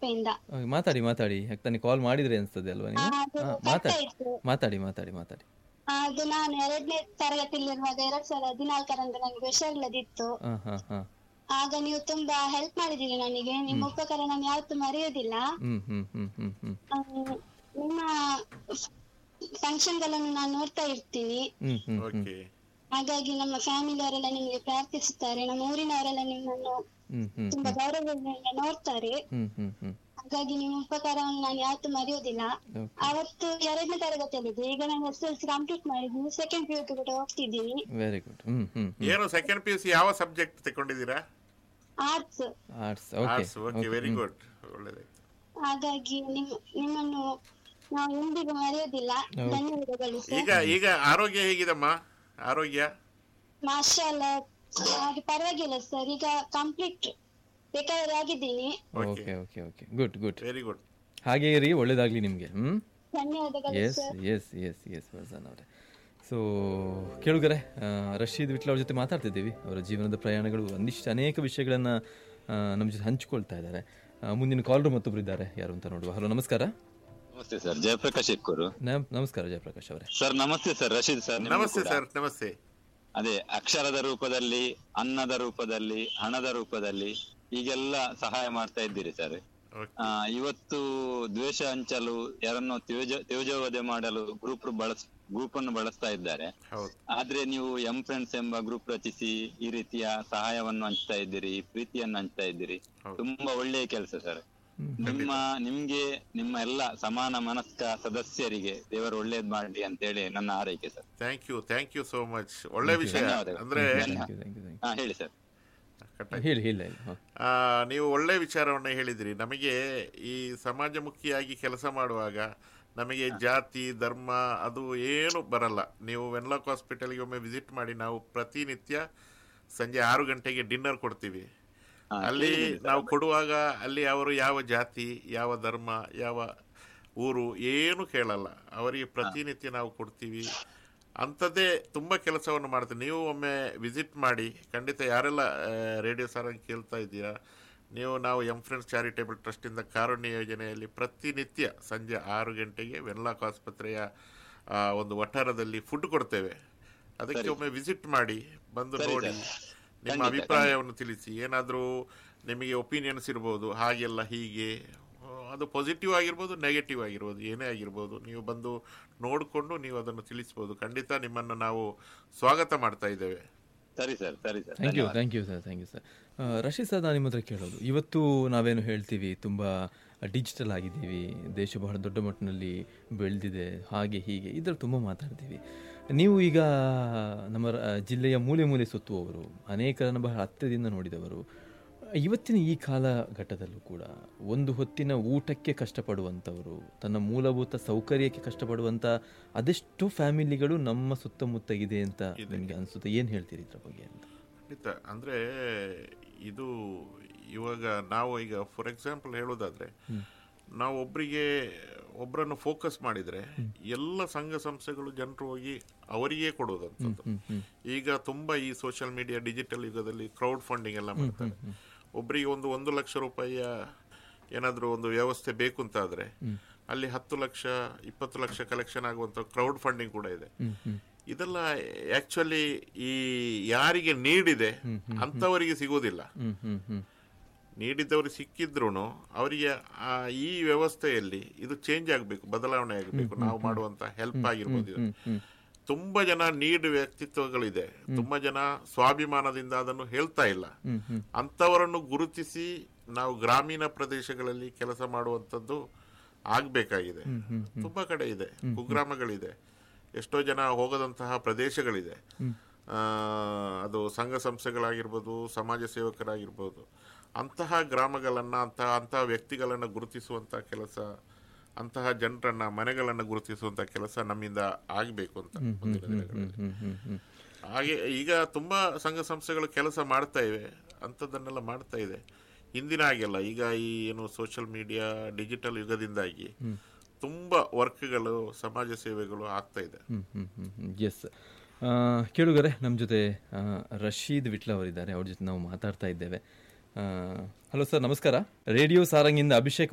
ಉಡುಪಿಯಿಂದ ಆ, ಮಾತಾಡಿ ಮಾತಾಡಿ ಯಾಕೆ ಕಾಲ್ ಮಾಡಿದ್ರೆ ಅನ್ಸ್ತದೆ ಅಲ್ವಾ ನೀವು ಆ, ಅದು ಹಾ, ಕಟ್ ಮಾತಾಡಿ ಆಯ್ತು ಮಾತಾಡಿ ಮಾತಾಡಿ ಮಾತಾಡಿ ಅದು ನಾನು ಎರಡನೇ ತರಗತಿಯಲ್ಲಿರುವಾಗ ಎರಡ್ ಸಾವಿರದ ಹದಿನಾಲ್ಕರಂದು ನನಗೆ ಹುಷಾರಿಲ್ಲದಿತ್ತು ಹಾ ಹಾ ಹಾ ಆಗ ನೀವು ತುಂಬಾ ಹೆಲ್ಪ್ ಮಾಡಿದ್ದೀರಿ ನನಗೆ ನಿಮ್ಮ ಉಪಕಾರ ನಾನು ಯಾವತ್ತೂ ಮರೆಯೋದಿಲ್ಲ ಹ್ಮ್ ಹ್ಮ್ ಹ್ಮ್ ಹ್ಮ್ ಹ್ಮ್ ಆ, ನಿಮ್ಮ ಫಂಕ್ಷನ್ ಗಳನ್ನು ನಾನು ನೋಡ್ತಾ ಇರ್ತೀನಿ ಹ್ಮ್ ಹ್ಮ್ ಹ್ಮ್ ಓಕೆ ಹಾಗಾಗಿ ನಮ್ಮ ಫ್ಯಾಮಿಲಿ ಅವರೆಲ್ಲ ನಿಮಗೆ ಪ್ರಾರ್ಥಿಸುತ್ತಾರೆ ನಮ್ಮ ಊರಿನವರೆಲ್ಲ ನಿಮ್ಮನ್ನು ಹ್ಮ್ ಹ್ಮ್ ತುಂಬಾ ಗೌರವದಿಂದ ನೋಡ್ತಾರೆ ಹ್ಮ್ ಹ್ಮ್ ಹ್ಮ್ ಹಾಗಾಗಿ ನಿಮ್ಮ ಉಪಕಾರವನ್ನು ನಾನು ಯಾವತ್ತೂ ಮರೆಯೋದಿಲ್ಲ ಓಕೆ ಅವತ್ತು ಎರಡನೇ ತರಗತಿಯಲ್ಲಿದ್ದೆ ಈಗ ನಾನು ಎಸ್ ಎಲ್ ಸಿ ಕಂಪ್ಲೀಟ್ ಮಾಡಿದ್ದೀನಿ ಸೆಕೆಂಡ್ ಪಿ ಯು ಕೂಡ ಹೋಗ್ತಿದ್ದೀನಿ ವೆರಿ ಗುಡ್ ಹ್ಮ್ ಹ್ಮ್ ಏನು ಸೆಕೆಂಡ್ ಪಿ ಯು ಸಿ ಯಾವ ಸಬ್ಜೆಕ್ಟ್ ತಗೊಂಡಿದ್ದೀರಾ arts arts okay arts okay very good ಒಳ್ಳೆದಾಯ್ತು ಹಾಗಾಗಿ ನಿಮ್ ನಿಮ್ಮನ್ನು ನಾವು ಎಂದಿಗೂ ಮರೆಯೋದಿಲ್ಲ ಧನ್ಯವಾದಗಳು ಸರ್ ಈಗ ಈಗ ಆರೋಗ್ಯ ಹೇಗಿದಮ್ಮ ಆರೋಗ್ಯ ಮಾಷಾಲ್ಲ ಹಾಗೆ ಪರವಾಗಿಲ್ಲ ಸರ್ ಈಗ ಕಂಪ್ಲೀಟ್ ಬೇಕಾದ್ರೆ ಆಗಿದ್ದೀನಿ okay okay okay good good very good ಹಾಗೆ ಇರಿ ಒಳ್ಳೇದಾಗ್ಲಿ ನಿಮಗೆ ಹ್ಮ್ ಧನ್ಯವಾದಗಳು ಎಸ್ ಎಸ್ ಎಸ್ ಎಸ್ ವರ್ಜನ್ ಅವರೇ ಸೊ ಕೇಳುಗರೆ ಆ, ರಶೀದ್ ವಿಟ್ಲ ಅವ್ರ ಜೊತೆ ಮಾತಾಡ್ತಿದ್ದೀವಿ ಅವರ ಜೀವನದ ಪ್ರಯಾಣಗಳು ಒಂದಿಷ್ಟು ಅನೇಕ ವಿಷಯಗಳನ್ನು ನಮ್ಮ ಜೊತೆ ಹಂಚಿಕೊಳ್ತಾ ಇದ್ದಾರೆ ಆ, ಮುಂದಿನ ಕಾಲ್ರು ಮತ್ತೊಬ್ರು ಇದ್ದಾರೆ ಯಾರು ಅಂತ ನೋಡುವ ಹಲೋ ನಮಸ್ಕಾರ ನಮಸ್ತೆ ಸರ್ ಜಯಪ್ರಕಾಶ್ ಇಕ್ಕೂರು ನಮ್- ನಮಸ್ಕಾರ ಜಯಪ್ರಕಾಶ್ ಅವರೇ ಸರ್ ನಮಸ್ತೆ ಸರ್ ರಶೀದ್ ಸರ್ ನಿಮ್ಗೂ ನಮಸ್ತೆ ಕೂಡ. ಸರ್ ನಮಸ್ತೆ ಅದೇ ಅಕ್ಷರದ ರೂಪದಲ್ಲಿ ಅನ್ನದ ರೂಪದಲ್ಲಿ ಹಣದ ರೂಪದಲ್ಲಿ ಈಗೆಲ್ಲ ಸಹಾಯ ಮಾಡ್ತಾ ಇದ್ದೀರಿ ಸರ್ ಓಕೆ ಆ, ಇವತ್ತು ದ್ವೇಷ ಹಂಚಲು ಯಾರನ್ನು ತ್ಯೋಜ ತ್ಯೋಜವಧೆ ಮಾಡಲು ಗ್ರೂಪ್ ಬಳಸ್ ಗ್ರೂಪ್ ಅನ್ನು ಬಳಸ್ತಾ ಇದ್ದಾರೆ ಹೌದು ಆದ್ರೆ ನೀವು ಎಂ ಫ್ರೆಂಡ್ಸ್ ಎಂಬ ಗ್ರೂಪ್ ರಚಿಸಿ ಈ ರೀತಿಯ ಸಹಾಯವನ್ನು ಹಂಚ್ತಾ ಇದ್ದೀರಿ ಪ್ರೀತಿಯನ್ನು ಹಂಚ್ತಾ ಇದ್ದೀರಿ ಹೌದು. ತುಂಬಾ ಒಳ್ಳೆಯ ಕೆಲಸ ಸರ್ ನಿಮ್ಮ ನಿಮ್ಗೆ ನಿಮ್ಮ ಎಲ್ಲ ಸಮಾನ ಮನಸ್ಕ ಸದಸ್ಯರಿಗೆ ದೇವರು ಒಳ್ಳೇದ್ ಮಾಡ್ಲಿ ಅಂತ ಹೇಳಿ ನನ್ನ ಆರೈಕೆ sir thank you thank you so much ಒಳ್ಳೆ ವಿಷಯ ಧನ್ಯವಾದಗಳು. ಅಂದ್ರೆ thank you thank you thank ಹಾ ಹೇಳಿ ಸರ್ ಕಟ್ಟ- ಯು ಹೇಳಿ ಹೇಳಿ ಹೇಳಿ ಹಾಂ ಆ, ನೀವು ಒಳ್ಳೆ ವಿಚಾರವನ್ನು ಹೇಳಿದಿರಿ ನಮಗೆ ಈ ಸಮಾಜಮುಖಿಯಾಗಿ ಕೆಲಸ ಮಾಡುವಾಗ ನಮಗೆ ಜಾತಿ ಧರ್ಮ ಅದು ಏನು ಬರಲ್ಲ ನೀವು ವೆನ್ಲಾಕ್ ಹಾಸ್ಪಿಟಲ್ಗೆ ಒಮ್ಮೆ ವಿಸಿಟ್ ಮಾಡಿ ನಾವು ಪ್ರತಿನಿತ್ಯ ಸಂಜೆ ಆರು ಗಂಟೆಗೆ ಡಿನ್ನರ್ ಕೊಡ್ತೀವಿ ಹಾ, ಅಲ್ಲಿ ಕೇಳಿದ್ದೀನಿ ಸರ್. ನಾವು ಕೊಡುವಾಗ ಅಲ್ಲಿ ಅವರು ಯಾವ ಜಾತಿ ಯಾವ ಧರ್ಮ ಯಾವ ಊರು ಏನು ಕೇಳಲ್ಲ ಅವರಿಗೆ ಪ್ರತಿನಿತ್ಯ ನಾವು ಕೊಡ್ತೀವಿ ಅಂಥದ್ದೇ ತುಂಬ ಕೆಲಸವನ್ನು ಮಾಡ್ತೀವಿ ನೀವು ಒಮ್ಮೆ ವಿಸಿಟ್ ಮಾಡಿ ಖಂಡಿತ ಯಾರೆಲ್ಲ ರೇಡಿಯೋ ಸಾರಂಗ್ ಕೇಳ್ತಾ ಇದ್ದೀರಾ ನೀವು ನಾವು ಎಂ ಫ್ರೆಂಡ್ಸ್ ಚಾರಿಟೇಬಲ್ ಟ್ರಸ್ಟಿಂದ ಕಾರುಣ್ಯ ಯೋಜನೆಯಲ್ಲಿ ಪ್ರತಿನಿತ್ಯ ಸಂಜೆ ಆರು ಗಂಟೆಗೆ ವೆನ್ಲಾಕ್ ಆಸ್ಪತ್ರೆಯ ಆ, ಒಂದು ವಠಾರದಲ್ಲಿ ಫುಡ್ ಕೊಡ್ತೇವೆ ಅದಕ್ಕೆ ಒಮ್ಮೆ ವಿಸಿಟ್ ಮಾಡಿ ಬಂದು ಸರಿ ನೋಡಿ ಸರ್. ನಿಮ್ಮ ಖಂಡಿತ, ಅಭಿಪ್ರಾಯವನ್ನು ತಿಳಿಸಿ ಏನಾದರೂ ನಿಮಗೆ ಒಪಿನಿಯನ್ಸ್ ಇರ್ಬೋದು ಹಾಗೆಲ್ಲ ಹೀಗೆ ಆ, ಅದು ಪಾಸಿಟಿವ್ ಆಗಿರ್ಬೋದು ನೆಗೆಟಿವ್ ಆಗಿರ್ಬೋದು ಏನೇ ಆಗಿರ್ಬೋದು ನೀವು ಬಂದು ನೋಡಿಕೊಂಡು ನೀವು ಅದನ್ನು ತಿಳಿಸ್ಬೋದು ಖಂಡಿತ ನಿಮ್ಮನ್ನು ನಾವು ಸ್ವಾಗತ ಮಾಡ್ತಾ ಇದ್ದೇವೆ ಸರಿ ಸರ್ ಸರಿ sir thank you thank you sir thank you sir Rasheed sir ನಾನು ನಿಮ್ಮ ಹತ್ರ ಕೇಳೋದು ಇವತ್ತು ನಾವೇನು ಹೇಳ್ತೀವಿ ತುಂಬ ಡಿಜಿಟಲ್ ಆಗಿದ್ದೀವಿ ದೇಶ ಬಹಳ ದೊಡ್ಡ ಮಟ್ಟಿನಲ್ಲಿ ಬೆಳೆದಿದೆ ಹಾಗೆ ಹೀಗೆ ಇದರಲ್ಲಿ ತುಂಬ ಮಾತಾಡ್ತೀವಿ ನೀವು ಈಗ ನಮ್ಮ ರ- ಜಿಲ್ಲೆಯ ಮೂಲೆ ಮೂಲೆ ಸುತ್ತುವವರು ಅನೇಕರನ್ನು ಬಹಳ ಹತ್ತಿರದಿಂದ ನೋಡಿದವರು ಇವತ್ತಿನ ಈ ಕಾಲಘಟ್ಟದಲ್ಲೂ ಕೂಡ ಒಂದು ಹೊತ್ತಿನ ಊಟಕ್ಕೆ ಕಷ್ಟಪಡುವಂಥವರು ತನ್ನ ಮೂಲಭೂತ ಸೌಕರ್ಯಕ್ಕೆ ಕಷ್ಟಪಡುವಂಥ ಅದೆಷ್ಟು ಫ್ಯಾಮಿಲಿಗಳು ನಮ್ಮ ಸುತ್ತಮುತ್ತ ಇದೆ ಅಂತ ನಿಮಗೆ ಅನಿಸುತ್ತೆ ಏನು ಹೇಳ್ತೀರಿ ಇದ್ರ ಬಗ್ಗೆ ಅಂತ ಖಂಡಿತ ಅಂದರೆ ಇದು ಇವಾಗ ನಾವು ಈಗ ಫಾರ್ ಎಕ್ಸಾಂಪಲ್ ಹೇಳೋದಾದ್ರೆ ನಾವು ಒಬ್ಬರಿಗೆ ಒಬ್ಬರನ್ನು ಫೋಕಸ್ ಮಾಡಿದರೆ ಎಲ್ಲ ಸಂಘ ಸಂಸ್ಥೆಗಳು ಜನರು ಹೋಗಿ ಅವರಿಗೆ ಕೊಡೋದಂಥದ್ದು ಈಗ ತುಂಬ ಈ ಸೋಷಿಯಲ್ ಮೀಡಿಯಾ ಡಿಜಿಟಲ್ ಯುಗದಲ್ಲಿ ಕ್ರೌಡ್ ಫಂಡಿಂಗ್ ಎಲ್ಲ ಮಾಡ್ತಾರೆ ಒಬ್ಬರಿಗೆ ಒಂದು ಒಂದು ಲಕ್ಷ ರೂಪಾಯಿಯ ಏನಾದರೂ ಒಂದು ವ್ಯವಸ್ಥೆ ಬೇಕು ಅಂತ ಆದರೆ ಅಲ್ಲಿ ಹತ್ತು ಲಕ್ಷ ಇಪ್ಪತ್ತು ಲಕ್ಷ ಕಲೆಕ್ಷನ್ ಆಗುವಂಥ ಕ್ರೌಡ್ ಫಂಡಿಂಗ್ ಕೂಡ ಇದೆ ಇದೆಲ್ಲ ಆಕ್ಚುಲಿ ಈ ಯಾರಿಗೆ ನೀಡಿದೆ ಅಂಥವರಿಗೆ ಸಿಗೋದಿಲ್ಲ ಹ್ಮ್ ಹ್ಮ್ ಹ್ಮ್ ನೀಡಿದವರು ಸಿಕ್ಕಿದ್ರು ಅವರಿಗೆ ಆ ಈ ವ್ಯವಸ್ಥೆಯಲ್ಲಿ ಇದು ಚೇಂಜ್ ಆಗಬೇಕು ಬದಲಾವಣೆ ಆಗಬೇಕು ನಾವು ಮಾಡುವಂತ ಹೆಲ್ಪ್ ಆಗಿರ್ಬೋದು ಇದು. ತುಂಬಾ ಜನ ನೀಡ್ ವ್ಯಕ್ತಿತ್ವಗಳಿದೆ ತುಂಬಾ ಜನ ಸ್ವಾಭಿಮಾನದಿಂದ ಅದನ್ನು ಹೇಳ್ತಾ ಇಲ್ಲ ಅಂತವರನ್ನು ಗುರುತಿಸಿ ನಾವು ಗ್ರಾಮೀಣ ಪ್ರದೇಶಗಳಲ್ಲಿ ಕೆಲಸ ಮಾಡುವಂಥದ್ದು ಆಗ್ಬೇಕಾಗಿದೆ ತುಂಬಾ ಕಡೆ ಇದೆ ಕುಗ್ರಾಮಗಳಿದೆ ಎಷ್ಟೋ ಜನ ಹೋಗದಂತಹ ಪ್ರದೇಶಗಳಿದೆ ಆ, ಅದು ಸಂಘ ಸಂಸ್ಥೆಗಳಾಗಿರ್ಬೋದು ಸಮಾಜ ಸೇವಕರಾಗಿರ್ಬೋದು ಅಂತಹ ಗ್ರಾಮಗಳನ್ನು ಅಂತಹ ಅಂತಹ ವ್ಯಕ್ತಿಗಳನ್ನು ಗುರುತಿಸುವಂಥ ಕೆಲಸ ಅಂತಹ ಜನರನ್ನ ಮನೆಗಳನ್ನು ಗುರುತಿಸುವಂಥ ಕೆಲಸ ನಮ್ಮಿಂದ ಆಗಬೇಕು ಅಂತ ಮುಂದಿನ ದಿನಗಳಲ್ಲಿ ಹ್ಮ್ ಹ್ಮ್ ಹ್ಮ್ ಹಾಗೆ ಈಗ ತುಂಬಾ ಸಂಘ ಸಂಸ್ಥೆಗಳು ಕೆಲಸ ಮಾಡ್ತಾ ಇವೆ ಅಂಥದ್ದನ್ನೆಲ್ಲ ಮಾಡ್ತಾ ಇದೆ ಹಿಂದಿನ ಹಾಗೆಲ್ಲ ಈಗ ಈ ಏನು ಸೋಷಿಯಲ್ ಮೀಡಿಯಾ ಡಿಜಿಟಲ್ ಯುಗದಿಂದಾಗಿ ತುಂಬಾ ವರ್ಕ್ಗಳು ಸಮಾಜ ಸೇವೆಗಳು ಆಗ್ತಾ ಇದೆ ಹ್ಮ್ ಹ್ಮ್ ಹ್ಮ್ ಹ್ಮ್ ಎಸ್ ಕೇಳುಗರೆ ನಮ್ಮ ಜೊತೆ ಆ, ರಶೀದ್ ವಿಟ್ಲ ಅವರಿದ್ದಾರೆ ಅವ್ರ ಜೊತೆ ನಾವು ಮಾತಾಡ್ತಾ ಇದ್ದೇವೆ ಹಲೋ ಸರ್ ನಮಸ್ಕಾರ ರೇಡಿಯೋ ಸಾರಂಗಿಂದ ಅಭಿಷೇಕ್